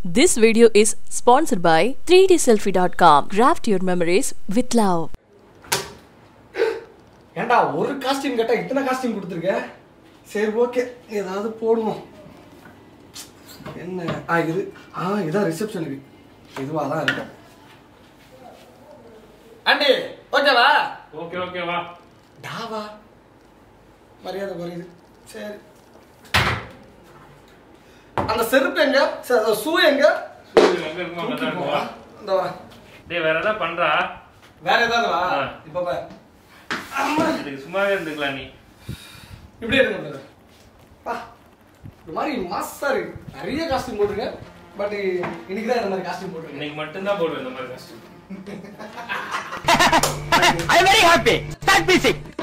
This video is sponsored by 3dselfie.com. Graft your memories with love. ஏன்டா ஒரு costume கேட்டா இத்தனை காஸ்டியூம் கொடுத்துருக்க சரி ஓகே ஏதாவது போடுவோம் என்ன ஆ இது ஆ இதான் ரிசப்ஷனுக்கு இதுவாக தான் இருக்கும் ஆண்டி ஓகேவா ஓகே ஓகே வா டாவா மரியாதை குறையுது சரி அந்த செருப்பு எங்க ஷூ எங்க சூரியன் எங்க இருக்குமோ அங்க தான் தூக்கிட்டு இருக்கும் போவா வா இந்த வரேன் டேய் வேற ஏதாவது பண்றா வேற ஏதாவது வா ஆ. இப்போ பாரு அம்மா இதுக்கு சும்மாவே இருந்துக்கலாம் நீ இப்படி எடுங்க brother. பா இந்த மாதிரி மாசா இருக்கு நிறைய காஸ்டியூம் போட்டுருங்க பட் இன்னைக்கு தான் இந்த மாதிரி காஸ்டியூம் போட்டுருங்க இன்னைக்கு மட்டும்தான் போடுவேன் இந்த மாதிரி கஷ்டம் I am very happy. Start music.